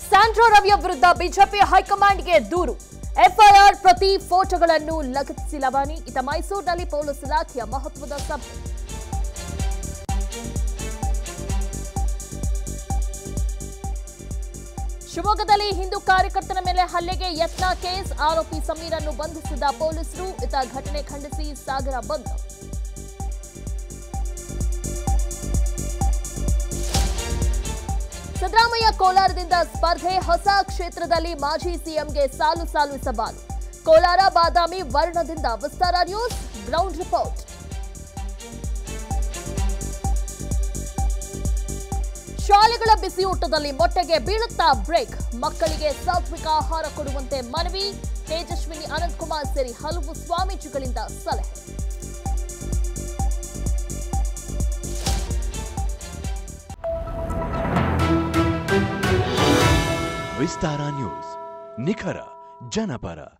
ಸ್ಯಾಂಡ್ರೋ ರವಿಯ ವಿರುದ್ಧ ಬಿಜೆಪಿ ಹೈಕಮಾಂಡ್ಗೆ ದೂರು ಎಫ್ಐಆರ್ ಪ್ರತಿ ಫೋಟೋಗಳನ್ನು ಲಗತ್ತಿಸಿ ಲವಾನಿ ಇತ ಮೈಸೂರಿನಲ್ಲಿ ಪೊಲೀಸ್ ಇಲಾಖೆಯ ಮಹತ್ವದ ಸಭೆ ಶಿವಮೊಗ್ಗದಲ್ಲಿ ಹಿಂದೂ ಕಾರ್ಯಕರ್ತನ ಮೇಲೆ ಹಲ್ಲೆಗೆ ಯತ್ನ ಕೇಸ್ ಆರೋಪಿ ಸಮೀರನ್ನು ಬಂಧಿಸಿದ ಪೊಲೀಸರು ಇತ ಘಟನೆ ಖಂಡಿಸಿ ಸಾಗರ ಬಂದ್ ಸಿದ್ದರಾಮಯ್ಯ ಕೋಲಾರದಿಂದ ಸ್ಪರ್ಧೆ ಹೊಸ ಕ್ಷೇತ್ರದಲ್ಲಿ ಮಾಜಿ ಸಿಎಂಗೆ ಸಾಲು ಸಾಲು ಸವಾಲು ಕೋಲಾರ ಬಾದಾಮಿ ವರ್ಣದಿಂದ ವಿಸ್ತಾರ ನ್ಯೂಸ್ ಗ್ರೌಂಡ್ ರಿಪೋರ್ಟ್ ಶಾಲೆಗಳ ಬಿಸಿಯೂಟದಲ್ಲಿ ಮೊಟ್ಟೆಗೆ ಬೀಳುತ್ತಾ ಬ್ರೇಕ್ ಮಕ್ಕಳಿಗೆ ಸಾತ್ವಿಕ ಆಹಾರ ಕೊಡುವಂತೆ ಮನವಿ ತೇಜಸ್ವಿನಿ ಅನಂತಕುಮಾರ್ ಸೇರಿ ಹಲವು ಸ್ವಾಮೀಜಿಗಳಿಂದ ಸಲಹೆ ವಿಸ್ತಾರ ನ್ಯೂಸ್ ನಿಖರ ಜನಪರ